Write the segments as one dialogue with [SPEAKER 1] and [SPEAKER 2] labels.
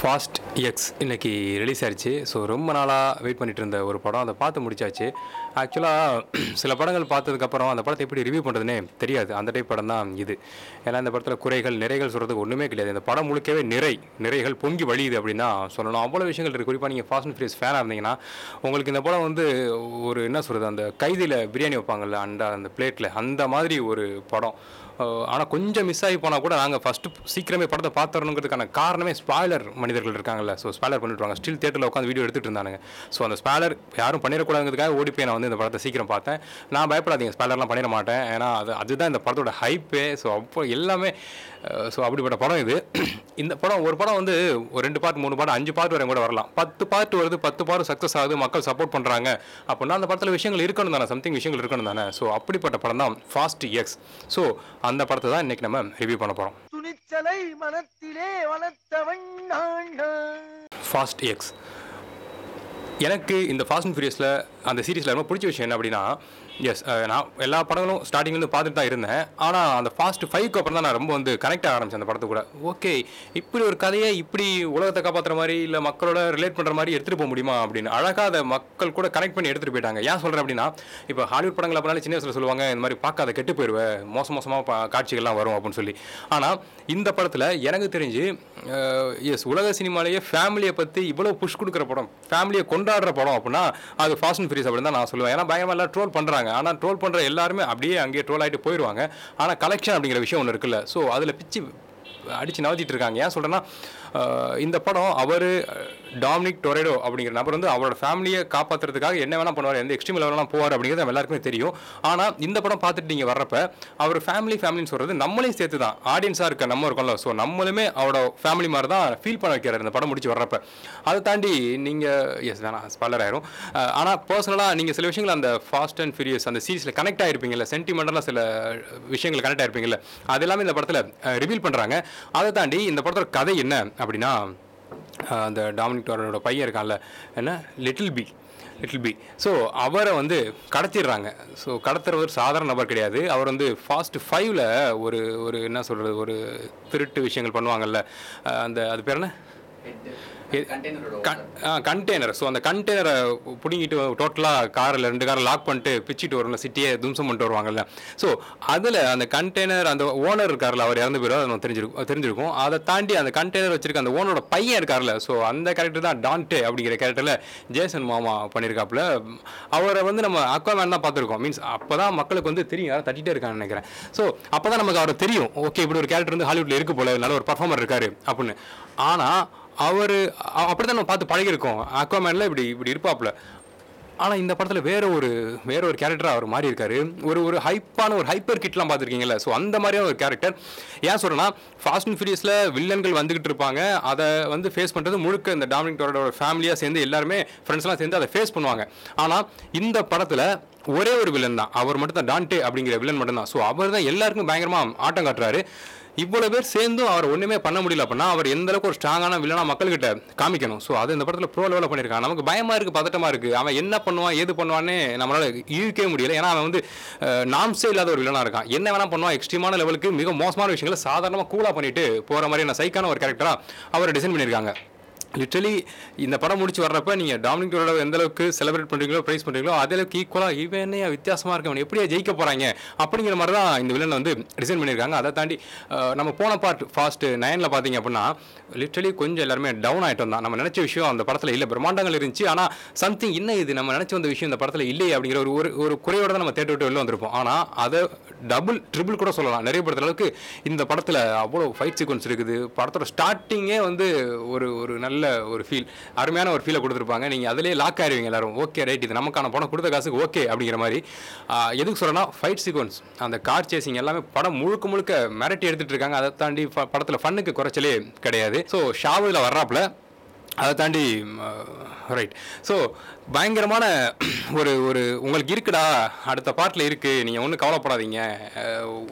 [SPEAKER 1] fast X இன்னைக்கு release ஆயிடுச்சு so ரொம்ப நாளாக வெயிட் பண்ணிட்டு இருந்த ஒரு படம் அதை பார்த்து முடிச்சாச்சு ஆக்சுவலாக சில படங்கள் பார்த்ததுக்கப்புறம் அந்த படத்தை எப்படி ரிவ்யூ பண்ணுறதுனே தெரியாது அந்த டைப் படம் தான் இது ஏன்னா இந்த படத்தில் குறைகள் நிறைகள் சொல்கிறதுக்கு ஒன்றுமே கிடையாது இந்த படம் முழுக்கவே நிறை நிறைகள் பொங்கி வழியுது அப்படின்னு தான் சொல்லணும் அவ்வளோ விஷயங்கள் இருக்குது குறிப்பாக நீங்கள் ஃபாஸ்ட் அண்ட் ஃபியூரியஸ் ஃபேனாக இருந்தீங்கன்னா உங்களுக்கு இந்த படம் வந்து ஒரு என்ன சொல்கிறது அந்த கைதியில் பிரியாணி வைப்பாங்கல்ல அந்த அந்த பிளேட்டில் அந்த மாதிரி ஒரு படம் ஆனால் கொஞ்சம் மிஸ் ஆகி போனால் கூட நாங்கள் ஃபஸ்ட்டு சீக்கிரமே படத்தை பார்த்துறணுங்கிறதுக்கான காரணமே ஸ்பாய்லர் மனிதர்கள் இருக்காங்கல்ல ஸோ ஸ்பாய்லர் பண்ணிட்டுருவாங்க ஸ்டில் தேட்டரில் உட்காந்து வீடியோ எடுத்துகிட்டு இருந்தானுங்க ஸோ அந்த ஸ்பாய்லர் யாரும் பண்ணிடக்கூடாதுங்கிறதுக்காக ஓடி போய் நான் வந்து இந்த படத்தை சீக்கிரம் பார்த்தேன் நான் பயப்படாதீங்க ஸ்பாய்லர்லாம் பண்ணிட மாட்டேன் ஏன்னா அது அதுதான் இந்த படத்தோட ஹைப்பே ஸோ அப்போ எல்லாமே ஸோ அப்படிப்பட்ட படம் இது இந்த படம் ஒரு படம் வந்து ஒரு ரெண்டு பார்ட் மூணு பார்ட் அஞ்சு பார்ட் வரையும் கூட வரலாம் பத்து பார்ட் வருது பத்து பார்ட் சக்ஸஸ் ஆகுது மக்கள் சப்போர்ட் பண்ணுறாங்க அப்படின்னா அந்த படத்தில் விஷயங்கள் இருக்கணும் தானே சம்திங் விஷயங்கள் இருக்கணும் தானே ஸோ அப்படிப்பட்ட படம் தான் ஃபாஸ்ட் எக்ஸ் ஸோ அந்த படத்தை தான் இன்னைக்கு நம்ம ரிவ்யூ பண்ண போகிறோம்
[SPEAKER 2] துணிச்சலை மனத்திலே வளர்த்தவன் நான்
[SPEAKER 1] ஃபாஸ்ட் எக்ஸ் எனக்கு இந்த ஃபாஸ்ட் அண்ட் ஃபியூரியஸில் அந்த சீரிஸில் ரொம்ப பிடிச்ச விஷயம் என்ன அப்படின்னா எஸ் நான் எல்லா படங்களும் ஸ்டார்டிங்லேருந்து பார்த்துட்டு தான் இருந்தேன் ஆனால் அந்த ஃபாஸ்ட் ஃபைவ்க்கு அப்புறம் தான் நான் ரொம்ப வந்து கனெக்ட் ஆக ஆரம்பிச்சேன் அந்த படத்து கூட ஓகே இப்படி ஒரு கதையை இப்படி உலகத்தை காப்பாற்றுற மாதிரி இல்லை மக்களோட ரிலேட் பண்ணுற மாதிரி எடுத்துகிட்டு போக முடியுமா அப்படின்னு அழகாக அதை மக்கள் கூட கனெக்ட் பண்ணி எடுத்துகிட்டு போயிட்டாங்க ஏன் சொல்கிறேன் அப்படின்னா இப்போ ஹாலிவுட் படங்கள் அப்படினாலே சின்ன வயசில் சொல்லுவாங்க இந்த மாதிரி பார்க்காத கெட்டு போயிடுவேன் மோச மோசமாக பா காட்சிகள்லாம் வரும் அப்படின்னு சொல்லி ஆனால் இந்த படத்தில் எனக்கு தெரிஞ்சு எஸ் உலக சினிமாலேயே ஃபேமிலியை பற்றி இவ்வளோ புஷ் கொடுக்குற படம் ஃபேமிலியை கொண்டாடுற படம் அப்படின்னா அது ஃபாஸ்ட் அண்ட் ஃபியூரியஸ் அப்படின்னு தான் நான் சொல்லுவேன் ஏன்னா பயங்கரமாக எல்லாம் ட்ரோல் பண்ணுறாங்க ஆனால் ட்ரோல் பண்ணுற எல்லாருமே அப்படியே அங்கேயே ட்ரோல் ஆகிட்டு போயிடுவாங்க ஆனால் கலெக்ஷன் அப்படிங்கிற விஷயம் ஒன்று இருக்குல்ல ஸோ அதில் பிச்சு அடித்து நவத்திட்டு இருக்காங்க ஏன் சொல்கிறேன்னா இந்த படம் அவர் டாமினிக் டொரேடோ அப்படிங்கிற நபர் வந்து அவரோட ஃபேமிலியை காப்பாற்றுறதுக்காக என்ன வேணால் பண்ணுவார் எந்த எக்ஸ்ட்ரீம் லெவலாம் போவார் அப்படிங்கிறது நம்ம எல்லாருக்குமே தெரியும் ஆனால் இந்த படம் பார்த்துட்டு நீங்கள் வர்றப்ப அவர் ஃபேமிலி ஃபேமிலின்னு சொல்கிறது நம்மளையும் சேர்த்து தான் ஆடியன்ஸாக இருக்க நம்ம இருக்கோம்ல ஸோ நம்மளுமே அவரோட ஃபேமிலி மாதிரி தான் ஃபீல் பண்ண வைக்கிறார் இந்த படம் முடிச்சு வர்றப்ப அதை தாண்டி நீங்கள் எஸ் வேணாம் ஸ்பாலர் ஆயிரும் ஆனால் பர்சனலாக நீங்கள் சில விஷயங்கள் அந்த ஃபாஸ்ட் அண்ட் ஃபியூரியஸ் அந்த சீரிஸில் கனெக்ட் ஆகிருப்பீங்கல்ல சென்டிமெண்டலாக சில விஷயங்கள் கனெக்ட் ஆகிருப்பீங்கல்ல அது எல்லாமே இந்த படத்தில் ரிவீல் பண்ணுறாங்க அதை தாண்டி இந்த படத்தோட கதை என்ன அப்படின்னா அஹ், அந்த டாமினிக் டோரனோட பையன் இருக்கான்ல என்ன little B little B so அவரை வந்து கடத்திடுறாங்க ஸோ கடத்துறவர் சாதாரண நபர் கிடையாது அவர் வந்து ஃபாஸ்ட் ஃபைவ்ல ஒரு ஒரு என்ன சொல்கிறது ஒரு திருட்டு விஷயங்கள் பண்ணுவாங்கல்ல அஹ், அந்த அது பேர் என்ன கண்டெய்னர் ஸோ அந்த கண்டெய்னரை பிடிங்கிட்டு டோட்டலாக காரில் ரெண்டு காரை லாக் பண்ணிட்டு பிச்சிட்டு வரும்ல சிட்டியே தும்சம் பண்ணிட்டு வருவாங்கல்ல ஸோ அதில் அந்த கண்டெய்னர் அந்த ஓனர் இருக்கார்ல அவர் இறந்து போயிடும் அது நமக்கு தெரிஞ்சிருக்கும் தெரிஞ்சிருக்கும் அதை தாண்டி அந்த கண்டெய்னர் வச்சிருக்க அந்த ஓனரோட பையன் இருக்கார்ல ஸோ அந்த கேரக்டர் தான் டான்டே அப்படிங்கிற கேரக்டரில் ஜேசன் மாமா பண்ணியிருக்காப்புல அவரை வந்து நம்ம அக்வாமேன் தான் பார்த்துருக்கோம் மீன்ஸ் அப்போ தான் மக்களுக்கு வந்து தெரியும் யாரும் தட்டிகிட்டே இருக்கான்னு நினைக்கிறேன் ஸோ அப்போ தான் நமக்கு அவரை தெரியும் ஓகே இப்படி ஒரு கேரக்டர் வந்து ஹாலிவுட்டில் இருக்கு போல நல்ல ஒரு பர்ஃபார்மர் இருக்காரு அப்படின்னு ஆனால் அவர் அப்படி தான் நம்ம பார்த்து பழகிருக்கோம் அக்வாமேனில் இப்படி இப்படி இருப்பாப்புல ஆனால் இந்த படத்தில் வேற ஒரு வேற ஒரு கேரக்டர் அவர் மாறி இருக்காரு ஒரு ஒரு ஹைப்பான ஒரு ஹைப்பர் கிட்லாம் பார்த்துருக்கீங்கல்ல ஸோ அந்த மாதிரியான ஒரு கேரக்டர் ஏன் சொல்கிறேன்னா ஃபாஸ்ட் அண்ட் ஃபியூரியஸில் வில்லன்கள் வந்துகிட்டு இருப்பாங்க அதை வந்து ஃபேஸ் பண்ணுறது முழுக்க இந்த டாமினிக் டோரோட ஃபேமிலியாக சேர்ந்து எல்லாருமே ஃப்ரெண்ட்ஸ்லாம் சேர்ந்து அதை ஃபேஸ் பண்ணுவாங்க ஆனால் இந்த படத்தில் ஒரே ஒரு வில்லன் தான் அவர் மட்டும் தான் டான்டே அப்படிங்கிற வில்லன் மட்டும் தான் ஸோ அவர் தான் எல்லாருக்கும் பயங்கரமாக ஆட்டம் காட்டுறாரு இவ்வளோ பேர் சேர்ந்தும் அவர் ஒன்றுமே பண்ண முடியல அப்படின்னா அவர் எந்த அளவுக்கு ஒரு ஸ்ட்ராங்கான வில்லனா மக்கள்கிட்ட காமிக்கணும் ஸோ அது இந்த படத்தில் ப்ரோ லெவலில் பண்ணியிருக்காங்க நமக்கு பயமாக இருக்குது பதட்டமாக இருக்குது அவன் என்ன பண்ணுவான் ஏது பண்ணுவான்னு நம்மளால் ஈர்க்கவே முடியல ஏன்னா அவன் வந்து நாம்ஸே இல்லாத ஒரு வில்லனாக இருக்கான் என்ன வேணா பண்ணுவான் எக்ஸ்ட்ரீமான லெவலுக்கு மிக மோசமான விஷயங்களை சாதாரணமாக கூலாக பண்ணிட்டு போகிற மாதிரியான சைக்கான ஒரு கேரக்டராக அவர் டிசைன் பண்ணியிருக்காங்க லிட்டரலி இந்த படம் முடிச்சு வர்றப்ப நீங்கள் டாமினிக் டோரோட எந்த அளவுக்கு செலிப்ரேட் பண்ணுறீங்களோ ப்ரைஸ் பண்ணுறீங்களோ அதே அளவுக்கு ஈக்குவலாக இவன் என்ன வித்தியாசமாக இருக்கு அவன் எப்படியா ஜெயிக்க போகிறாங்க அப்படிங்கிற மாதிரி தான் இந்த வில்லன் வந்து டிசைன் பண்ணியிருக்காங்க அதை தாண்டி அஹ், நம்ம போன பார்ட் ஃபாஸ்ட் நைனில் பார்த்தீங்க அப்படின்னா லிட்டரலி கொஞ்சம் எல்லாருமே டவுன் ஆகிட்டோம் தான் நம்ம நினச்ச விஷயம் அந்த படத்தில் இல்லை பிரம்மாண்டங்கள் இருந்துச்சு ஆனால் சம்திங் என்ன இது நம்ம நினச்ச வந்த விஷயம் இந்த படத்தில் இல்லையே அப்படிங்கிற ஒரு ஒரு ஒரு குறையோட தான் நம்ம தேட்டர் விட்டு வெளில வந்திருப்போம் ஆனால் அதை டபுள் ட்ரிபிள் கூட சொல்லலாம் நிறைய படத்துல அளவுக்கு இந்த படத்தில் அவ்வளோ ஃபைட் சீக்வன்ஸ் இருக்குது படத்தோட ஸ்டார்டிங்கே வந்து ஒரு ஒரு நல்ல ஒரு ஃபீல் அருமையான ஒரு ஃபீலை கொடுத்துருப்பாங்க நீங்கள் அதிலே லாக் ஆயிருவீங்க எல்லாரும் ஓகே ரைட் இது நமக்கான படம் கொடுத்த காசுக்கு ஓகே அப்படிங்கிற மாதிரி ஆஹ், எதுக்கு சொல்கிறேன்னா ஃபைட் சீக்வன்ஸ் அந்த கார் சேசிங் எல்லாமே படம் முழுக்க முழுக்க மிரட்டி எடுத்துகிட்டு இருக்காங்க அதை தாண்டி படத்தில் ஃபன்னுக்கு குறைச்சலே கிடையாது ஸோ ஷாவில் வர்றாப்புல அதை தாண்டி ரைட் ஸோ பயங்கரமான ஒரு ஒரு உங்களுக்கு இருக்குடா அடுத்த பாட்டில் இருக்குது நீங்கள் ஒன்றும் கவலைப்படாதீங்க அஹ்,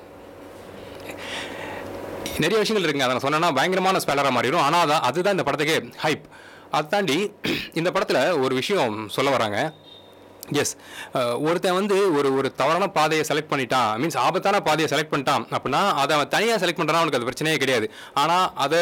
[SPEAKER 1] நிறைய விஷயங்கள் இருக்குங்க அதை நான் சொன்னேன்னா பயங்கரமான ஸ்பெல்லராக மாறிடும் ஆனால் அதான் அதுதான் இந்த படத்துக்கே ஹைப் அதை தாண்டி இந்த படத்தில் ஒரு விஷயம் சொல்ல வராங்க எஸ் ஒருத்தன் வந்து ஒரு ஒரு தவறான பாதையை செலக்ட் பண்ணிட்டான் மீன்ஸ் ஆபத்தான பாதையை செலக்ட் பண்ணிட்டான் அப்படின்னா அதை அவன் தனியாக செலக்ட் பண்ணுறான் அவனுக்கு அது பிரச்சனையே கிடையாது ஆனால் அதை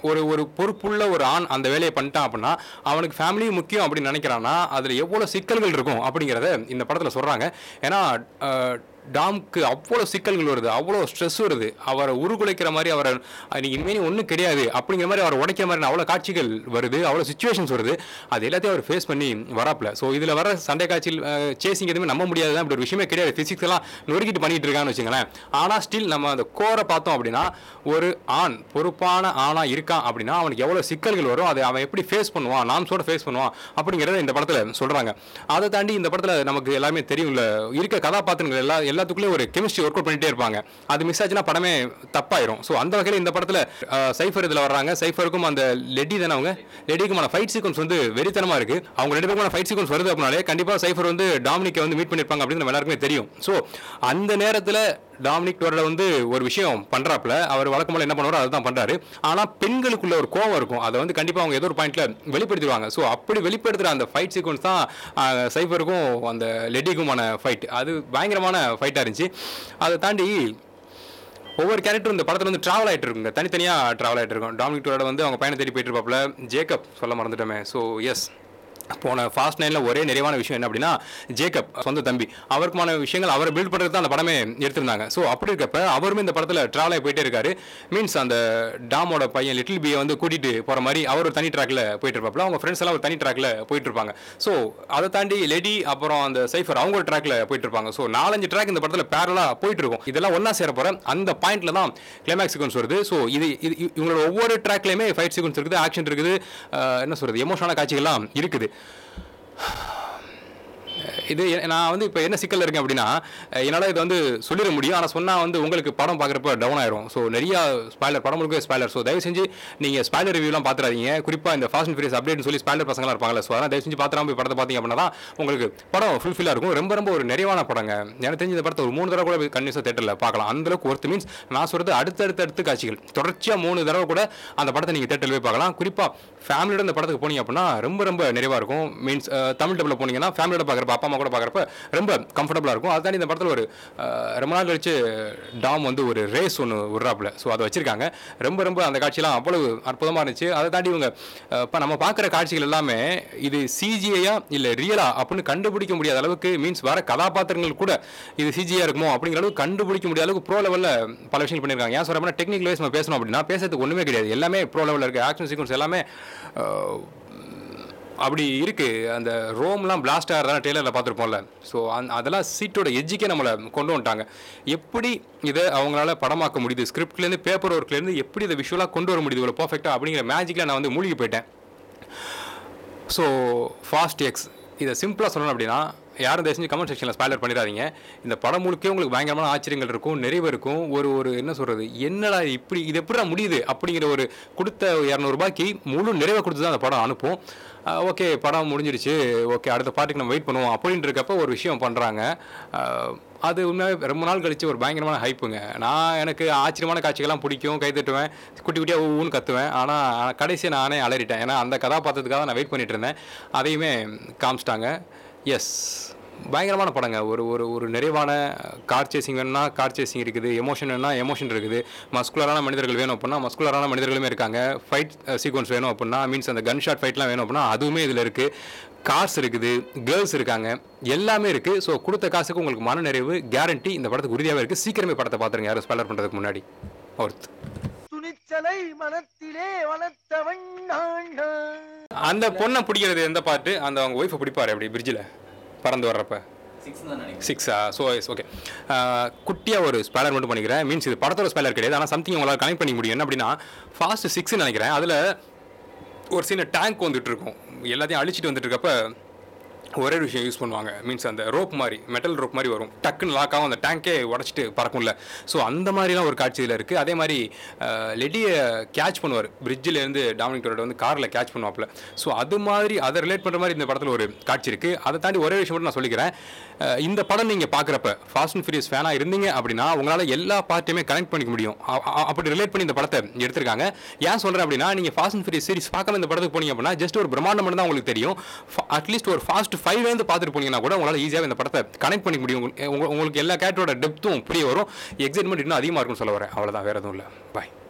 [SPEAKER 1] ஒரு ஒரு பொறுப்புள்ள ஒரு ஆண் அந்த வேலையை பண்ணிட்டான் அப்படின்னா அவனுக்கு ஃபேமிலியும் முக்கியம் அப்படின்னு நினைக்கிறான்னா அதில் எவ்வளோ சிக்கல்கள் இருக்கும் அப்படிங்கிறத இந்த படத்தில் சொல்கிறாங்க ஏன்னா அஹ், டாம்க்கு அவ்வளோ சிக்கல்கள் வருது அவ்வளோ ஸ்ட்ரெஸ் வருது அவரை உருகுலைக்கிற மாதிரி அவரை நீ இனிமேல் ஒன்றும் கிடையாது அப்படிங்கிற மாதிரி அவரை உடைக்கிற மாதிரி அவ்வளோ காட்சிகள் வருது அவ்வளோ சுச்சுவேஷன்ஸ் வருது அது எல்லாத்தையும் அவர் ஃபேஸ் பண்ணி வராப்ல ஸோ இதில் வர சண்டை காட்சியில் சேசிங் எதுவுமே நம்ப முடியாது தான் அப்படி ஒரு விஷயமே கிடையாது ஃபிசிக்ஸ் எல்லாம் நொறுக்கிட்டு பண்ணிட்டு இருக்கான்னு வச்சுங்களேன் ஆனால் ஸ்டில் நம்ம அந்த கோரை பார்த்தோம் அப்படின்னா ஒரு ஆண் பொறுப்பான ஆணாக இருக்கான் அப்படின்னா அவனுக்கு எவ்வளோ சிக்கல்கள் வரும் அதை அவன் எப்படி ஃபேஸ் பண்ணுவான் நாம்ஸோட ஃபேஸ் பண்ணுவான் அப்படிங்கிறத இந்த படத்தில் சொல்கிறாங்க அதை தாண்டி இந்த படத்தில் நமக்கு எல்லாமே தெரியும்ல இருக்க கதாபாத்திரங்கள் எல்லா எல்லாத்துக்குள்ளேயும் ஒரு கெமிஸ்ட்ரி ஒர்க் அவுட் பண்ணிட்டே இருப்பாங்க அது மிஸ் ஆச்சுன்னா படமே தப்பாயிரும் ஸோ அந்த வகையில் இந்த படத்தில் சைஃபர் இதில் வர்றாங்க சைஃபருக்கும் அந்த லெடி தானே அவங்க லெடிக்குமான ஃபைட் சீக்வன்ஸ் வந்து வெறித்தனமாக இருக்குது அவங்க ரெண்டு பேருக்குமான ஃபைட் சீக்வன்ஸ் வருது அப்படின்னாலே கண்டிப்பாக சைஃபர் வந்து டாமினிக்கை வந்து மீட் பண்ணியிருப்பாங்க அப்படின்னு நம்ம எல்லாருக்குமே தெரியும் ஸோ அந்த நேரத்தில் டாமினிக் டோரட வந்து ஒரு விஷயம் பண்றாப்ல அவர் வழக்கம் போல என்ன பண்ணுவாரோ அதுதான் பண்றாரு ஆனா பெண்களுக்குள்ள ஒரு கோவம் இருக்கும் அதை வந்து கண்டிப்பா அவங்க ஏதோ ஒரு பாயிண்ட்ல வெளிப்படுத்திடுவாங்க ஸோ அப்படி வெளிப்படுத்துற அந்த ஃபைட் சீக்வன்ஸ் தான் ஆஹ், சைஃபருக்கும் அந்த லெட்டிக்குமான ஃபைட் அது பயங்கரமான ஃபைட்டா இருந்துச்சு அதை தாண்டி ஒவ்வொரு கேரக்டரும் இந்த படத்துல வந்து டிராவல் ஆயிட்டு இருக்குங்க தனித்தனியாக டிராவல் ஆயிட்டு இருக்கும் டாமினிக் டோரட வந்து அவங்க பையனை தேடி போயிட்டு இருப்பாப்ல ஜேக்கப் சொல்ல மறந்துட்டோமே ஸோ எஸ் போன ஃபாஸ்ட் நைனில் ஒரே நிறைவான விஷயம் என்ன அப்படின்னா ஜேக்கப் சொந்த தம்பி அவருக்குமான விஷயங்கள் அவரை பில்ட் பண்ணுறது தான் அந்த படமே எடுத்திருந்தாங்க ஸோ அப்படி இருக்கப்ப அவருமே இந்த படத்தில் ட்ராவல் ஆகி போயிட்டே இருக்காரு மீன்ஸ் அந்த டாமோட பையன் லிட்டில் பியை வந்து கூட்டிட்டு போகிற மாதிரி அவர் ஒரு தனி ட்ராக்ல போயிட்டு இருப்பாப்ல அவங்க ஃப்ரெண்ட்ஸ் எல்லாம் ஒரு தனி ட்ராக்ல போயிட்டு இருப்பாங்க ஸோ அதை தாண்டி லெடி அப்புறம் அந்த சைஃபர் அவங்க ஒரு ட்ராக்ல போயிட்டு இருப்பாங்க ஸோ நாலஞ்சு ட்ராக் இந்த படத்தில் பேரலாக போயிட்டு இருக்கும் இதெல்லாம் ஒன்றா சேர போகிற அந்த பாயிண்ட்ல தான் கிளைமேக்ஸ் சீக்வன்ஸ் வருது ஸோ இது இது இவங்களோட ஒவ்வொரு ட்ராக்லையுமே ஃபைட் சீக்வன்ஸ் இருக்குது ஆக்ஷன் இருக்குது அஹ், என்ன சொல்றது எமோஷனான காட்சிகள்லாம் இருக்குது இது எ- நான் வந்து இப்போ என்ன சிக்கல் இருக்கேன் அப்படின்னா அஹ், என்னால் இதை வந்து சொல்லிட முடியும் ஆனால் சொன்னால் வந்து உங்களுக்கு படம் பார்க்குறப்ப டவுன் ஆயிரும் ஸோ நிறைய ஸ்பாய்லர் படம் முழுக்க ஸ்பாய்லர் ஸோ தயவு செஞ்சு நீங்கள் ஸ்பாய்லர் ரிவ்யூலாம் பார்த்துறாதீங்க குறிப்பாக இந்த ஃபாஸ்ட் அண்ட் ஃபியூரியஸ் அப்டேட்னு சொல்லி ஸ்பாய்லர் பசங்களாம் இருப்பாங்கல்ல ஸோ அதனால் தயவு செஞ்சு பார்த்துறாம போய் படத்தை பார்த்தீங்க அப்படின்னா தான் உங்களுக்கு படம் ஃபுல்ஃபில்லாக இருக்கும் ரொம்ப ரொம்ப ஒரு நிறைவான படங்க எனக்கு தெரிஞ்ச இந்த படத்தை ஒரு மூணு தடவை கூட கன்யூஸாக தேட்டரில் பார்க்கலாம் அந்தளவுக்கு ஒருத்து மீன்ஸ் நான் சொல்கிறது அடுத்தடுத்து அடுத்து காட்சிகள் தொடர்ச்சியாக மூணு தடவை கூட அந்த படத்தை நீங்கள் தேட்டரில் போய் பார்க்கலாம் குறிப்பாக ஃபேமிலியோட இந்த படத்துக்கு போனீங்க அப்படின்னா ரொம்ப ரொம்ப நிறைவாக இருக்கும் மீன்ஸ் தமிழ் டப்பில் போனீங்கன்னா ஃபேமிலியோட பார்க்குறப்ப அப்பா அம்மா கூட பார்க்குறப்ப ரொம்ப கம்ஃபர்டபுளாக இருக்கும் அது தாண்டி இந்த படத்தில் ஒரு அஹ், ரொம்ப நாள் கழிச்சு டாம் வந்து ஒரு ரேஸ் ஒன்று விட்றாப்புல ஸோ அதை வச்சிருக்காங்க ரொம்ப ரொம்ப அந்த காட்சியெல்லாம் அவ்வளவு அற்புதமாக இருந்துச்சு அதை தாண்டி இவங்க இப்போ நம்ம பார்க்குற காட்சிகள் எல்லாமே இது சிஜிஐயா இல்லை ரியலா அப்படின்னு கண்டுபிடிக்க முடியாத அளவுக்கு மீன்ஸ் வர கதாபாத்திரங்கள் கூட இது சிஜியா இருக்குமோ அப்படிங்கிற அளவுக்கு கண்டுபிடிக்க முடியாத அளவுக்கு ப்ரோ லெவலில் பல விஷயங்கள் பண்ணியிருக்காங்க ஏன் சொல்கிறப்ப டெக்னிக்கல் வைஸ் நம்ம பேசணும் அப்படின்னா பேசுறதுக்கு ஒன்றுமே கிடையாது எல்லாமே ப்ரோ லெவலில் இருக்குது ஆக்ஷன் சீக்வன்ஸ் எல்லாமே அஹ், அப்படி இருக்கு அந்த ரோம்லாம் பிளாஸ்ட் ஆகிறதான டெய்லரில் பார்த்துருப்போம்ல ஸோ அந் அதெல்லாம் சீட்டோட எஜ்ஜிக்கே நம்மளை கொண்டு வந்துட்டாங்க எப்படி இதை அவங்களால படமாக்க முடியுது ஸ்கிரிப்ட்லேருந்து பேப்பர் ஒர்க்லேருந்து எப்படி இதை விஷுவலாக கொண்டு வர முடியுது இவ்வளோ பர்ஃபெக்டாக அப்படிங்கிற மேஜிக்கில் நான் வந்து மூழ்கி போயிட்டேன் ஸோ ஃபாஸ்ட் எக்ஸ் இதை சிம்பிளாக சொல்லணும் அப்படின்னா யாரும் தயவு செஞ்சு கமெண்ட் செக்ஷனில் ஸ்பாய்லர் பண்ணிடாதீங்க இந்த படம் முழுக்கே உங்களுக்கு பயங்கரமான ஆச்சரியங்கள் இருக்கும் நிறைவு இருக்கும் ஒரு ஒரு என்ன சொல்கிறது என்னடா இப்படி இது எப்படிடா முடியுது அப்படிங்கிற ஒரு கொடுத்த இரநூறுபாய்க்கு முழு நிறைவை கொடுத்து தான் அந்த படம் அனுப்பும் ஓகே படம் முடிஞ்சிருச்சு ஓகே அடுத்த பார்ட்டிக்கு நம்ம வெயிட் பண்ணுவோம் அப்படின்ட்டு இருக்கப்ப ஒரு விஷயம் பண்ணுறாங்க அது உண்மையாகவே ரொம்ப நாள் கழிச்சு ஒரு பயங்கரமான ஹைப்புங்க நான் எனக்கு ஆச்சரியமான காட்சிகள்லாம் பிடிக்கும் கை தட்டுவேன் குட்டி குட்டியாக ஊன்னு கத்துவேன் ஆனால் கடைசியை நானே அலறிட்டேன் ஏன்னா அந்த கதாபாத்திரத்துக்காக நான் வெயிட் பண்ணிட்டு இருந்தேன் அதையுமே காமிச்சிட்டாங்க எஸ் பயங்கரமான படங்க ஒரு ஒரு ஒரு நிறைவான கார் சேசிங் வேணும்னா கார் சேசிங் இருக்குது எமோஷன் வேணும்னா எமோஷன் இருக்குது மஸ்குலரான மனிதர்கள் வேணும் அப்படின்னா மஸ்குலரான மனிதர்களுமே இருக்காங்க ஃபைட் சீக்வன்ஸ் வேணும் அப்படின்னா மீன்ஸ் அந்த கன் ஷாட் ஃபைட்லாம் வேணும் அப்படின்னா அதுவுமே இதில் இருக்குது கார்ஸ் இருக்குது கேர்ள்ஸ் இருக்காங்க எல்லாமே இருக்குது ஸோ கொடுத்த காசுக்கு உங்களுக்கு மன நிறைவு கேரண்டி இந்த படத்துக்கு உறுதியாகவே இருக்குது சீக்கிரமே படத்தை பார்த்துருங்க யாரும் ஸ்பெல்லர் பண்ணுறதுக்கு முன்னாடி ஒர்த்
[SPEAKER 2] துணிச்சலை மனத்திலே வளர்த்தவன் நான்
[SPEAKER 1] அந்த பொண்ணை பிடிக்கிறது எந்த பாட்டு அந்த அவங்க ஒய்ஃபை பிடிப்பாரு அப்படி பிரிட்ஜில் பறந்து வர்றப்ப
[SPEAKER 3] சிக்ஸ் தான் நினைக்கிறேன்
[SPEAKER 1] சிக்ஸா ஸோ எஸ் ஓகே குட்டியாக ஒரு ஸ்பேலர் மட்டும் பண்ணிக்கிறேன் மீன்ஸ் இது படத்தோட ஸ்பேலர் கிடையாது ஆனால் சம்திங் உங்களால் கனெக்ட் பண்ணிக்க முடியும் என்ன அப்படின்னா ஃபாஸ்ட் சிக்ஸ்னு நினைக்கிறேன் அதில் ஒரு சின்ன டேங்க் வந்துட்டு இருக்கும் எல்லாத்தையும் அழிச்சிட்டு வந்துட்டு இருக்கப்ப ஒரே ஒரு விஷயம் யூஸ் பண்ணுவாங்க மீன்ஸ் அந்த ரோப் மாதிரி மெட்டல் ரோப் மாதிரி வரும் டக்குன்னு லாக் ஆகும் அந்த டேங்கே உடச்சிட்டு பறக்கும்ல ஸோ அந்த மாதிரிலாம் ஒரு காட்சி இதில் இருக்குது அதே மாதிரி லெடியை கேட்ச் பண்ணுவார் இருந்து டாமினிக் டொரேட்டோ வந்து காரில் கேட்ச் பண்ணுவாப்ல ஸோ அது மாதிரி அதை ரிலேட் பண்ணுற மாதிரி இந்த படத்தில் ஒரு காட்சி இருக்குது அதை தாண்டி ஒரே விஷயம் மட்டும் நான் சொல்லிக்கிறேன் அஹ் இந்த படம் நீங்கள் பார்க்குறப்ப ஃபாஸ்ட் அண்ட் ஃபியூரியஸ் ஃபேனாக இருந்தீங்க அப்படின்னா உங்களால் எல்லா பார்ட்டையுமே கனெக்ட் பண்ணிக்க முடியும் அ- அ- அப்படி ரிலேட் பண்ணி இந்த படத்தை எடுத்திருக்காங்க ஏன் சொல்கிறேன் அப்படின்னா நீங்கள் ஃபாஸ்ட் அண்ட் ஃபியூரியஸ் சீரிஸ் பார்க்காம இந்த படத்துக்கு போனீங்க அப்படின்னா ஜஸ்ட் ஒரு பிரம்மாண்டம் மட்டும் தான் உங்களுக்கு தெரியும் அட்லீஸ்ட் ஒரு ஃபாஸ்ட் ஃபைவ்லேருந்து பார்த்துட்டு போனீங்கன்னா கூட உங்களால் ஈஸியாக இந்த படத்தை கனெக்ட் பண்ணிக்க முடியும் உங்களுக்கு- உங்களுக்கு எல்லா கேரக்டரோட டெப்த்தும் புரிய வரும் எக்ஸைட்மெண்ட் இன்னும் அதிகமாக இருக்கும்னு சொல்ல வரேன் அவ்வளோதான் வேறு எதுவும் இல்லை பாய்